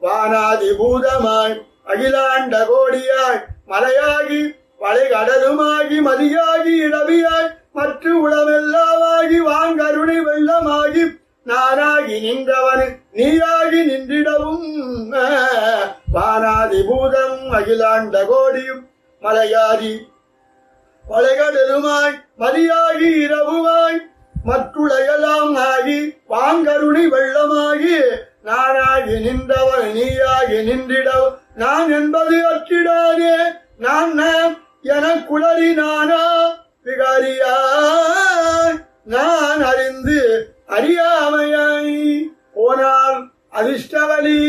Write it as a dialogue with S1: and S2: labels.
S1: வானாதி பூதமாய் அகிலாண்ட கோடியாய் மலையாகி வளைகடலுமாகி மதியாகி இடவியாய் மற்ற உளமெல்லாமாகி வாங்கருணை வெள்ளமாகி நானாகி நின்றவன் நீயாகி நின்றிடவும் வானாதி பூதம் அகிலாண்ட கோடியும் மலையாதி வளைகடலுமாய் மதியாகி இரவுமாய் மற்றுளையெல்லாம் ஆகி வாங்கருணி வெள்ளமாகி நானாகி நின்றவன் நீயாகி நின்றிடவ நான் என்பது அற்றிடாதே நான் நான் என குளறி நானா விகாரியாய் நான் அறிந்து அறியாமையாய் போனால் அதிர்ஷ்டவலி